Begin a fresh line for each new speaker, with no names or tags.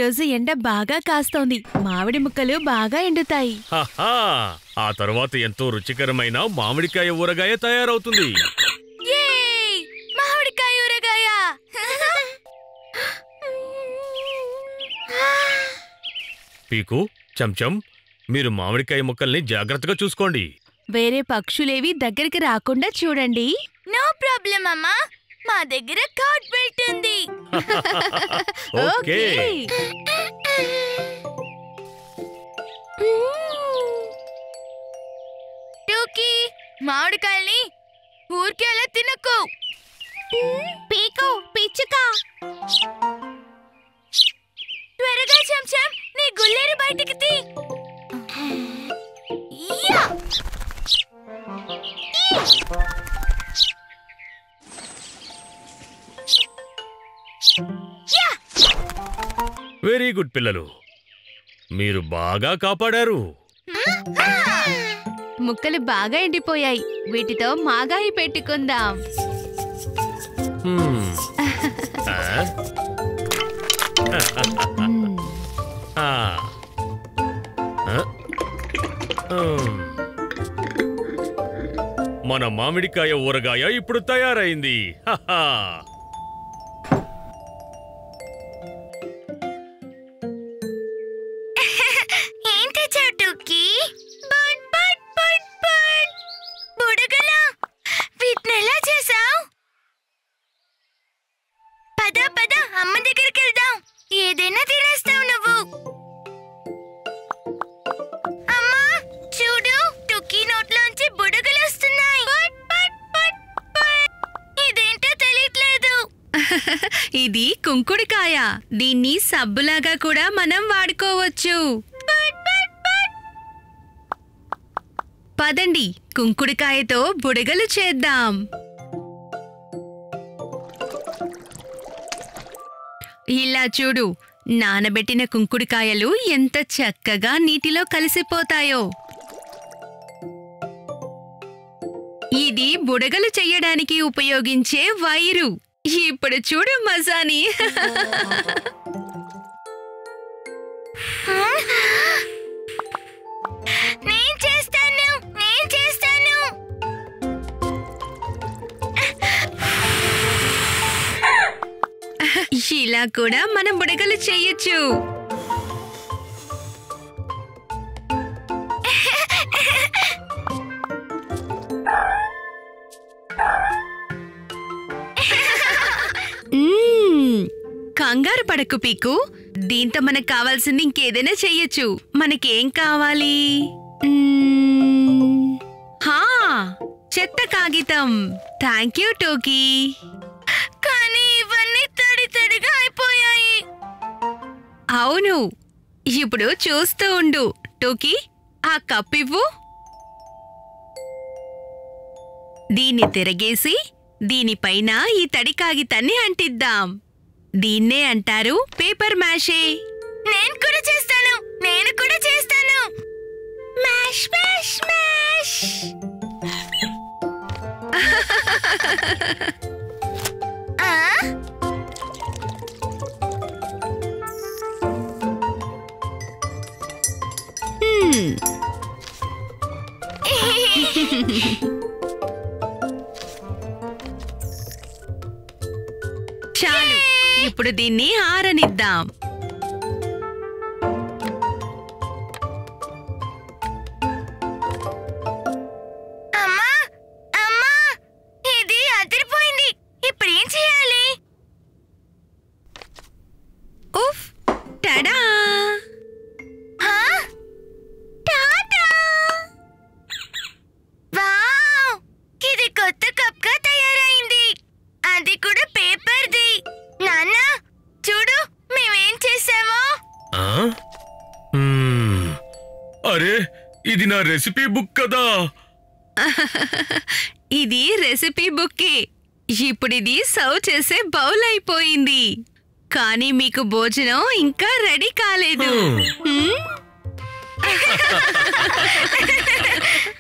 రోజు ఎండ బాగా కాస్తోంది మామిడి ముక్కలు బాగా ఎండుతాయి
హహా ఆ తర్వాత ఎంతో రుచికరమైన మామిడికాయ ఊరగాయ తయారవుతుంది
ఏయ్! మామిడికాయ ఊరగాయ
పీకు చెంచం మీరు మామిడికాయ ముక్కల్ని జాగ్రత్తగా చూసుకోండి
వేరే పక్షులేవి దగ్గరికి రాకుండా చూడండి నో ప్రాబ్లం అమ్మా మా దగ్గర కార్డ్ బెల్ట్ ఉంది
ఓకే
టూకీ మామిడికాయల్ని ఊరికే అలా తినకు పీకు పిచ్చుక త్వరగా చెంచం నీ గుల్లేరు బయటికి తీ యా! యా!
వెరీ గుడ్ పిల్లలు మీరు బాగా కాపాడారు
ముక్కలు బాగా ఎండిపోయాయి వీటితో మాగాయి పెట్టుకుందాం
హ్మ్. ఆ? ఆ. ఆ? ఉమ్. మన మామిడికాయ ఊరగాయ ఇప్పుడు తయారైంది హహా.
ఏం తెచ్చావు టూకీ బట్ బట్ బట్ బట్ బుడగలా వీటిని ఎలా చేసావు పద పద అమ్మ దగ్గరికి వెళ్దాం ఏదైనా తినేస్తావు నువ్వు అమ్మా చూడు టుకీ నోట్లోంచి బుడగలు వస్తున్నాయి బట్ బట్ బట్ బట్ ఇదేంటో తెలియట్లేదు
ఇది కుంకుడికాయ దీన్ని సబ్బులాగా కూడా మనం వాడుకోవచ్చు పదండి కుంకుడికాయతో బుడగలు చేద్దాం ఇలా చూడు నానబెట్టిన కుంకుడికాయలు ఎంత చక్కగా నీటిలో కలిసిపోతాయో ఇది బుడగలు చెయ్యడానికి ఉపయోగించే వైరు ఇప్పుడు చూడు మజాని
నేను చేస్తాను నేను చేస్తాను
ఇలా కూడా మనం బుడగలు చెయ్యొచ్చు మ్మ్. కంగారు పడకు పీకు దీంతో మనకు కావాల్సింది ఇంకేదైనా చెయ్యొచ్చు మనకేం కావాలి మ్మ్. హా చెత్త కాగితం థ్యాంక్ యూ టోకీ
కానీ ఇవన్నీ తడి తడిగా అయిపోయాయి
అవును ఇప్పుడు చూస్తూ ఉండు టోకీ ఆ కప్పివ్వు దీన్ని తిరగేసి దీనిపైన ఈ తడి కాగితాన్ని అంటిద్దాం దీన్నే అంటారు పేపర్ మ్యాషే
నేను కూడా చేస్తాను నేను కూడా చేస్తాను మ్యాష్ మ్యాష్ మ్యాష్ ఆ?
హ్మ్, చాలు ఇప్పుడు దీన్ని ఆరనిద్దాం
అమ్మా అమ్మా ఇది అదిరిపోయింది ఇప్పుడు ఏం చేయాలి
ఉఫ్ టడా
హా? టాటా! వావ్! ఇది కొత్త కప్గా తయారైంది అది కూడా పేపర్ది నాన్న చూడు మేమేం చేసామో
ఆ? హ్మ్. అరే ఇది నా రెసిపీ బుక్ కదా
ఇది రెసిపీ బుక్కే ఇప్పుడు ఇది సర్వ్ చేసే బౌల్ అయిపోయింది కానీ మీకు భోజనం ఇంకా రెడీ కాలేదు
హ్మ్.
హ్మ్?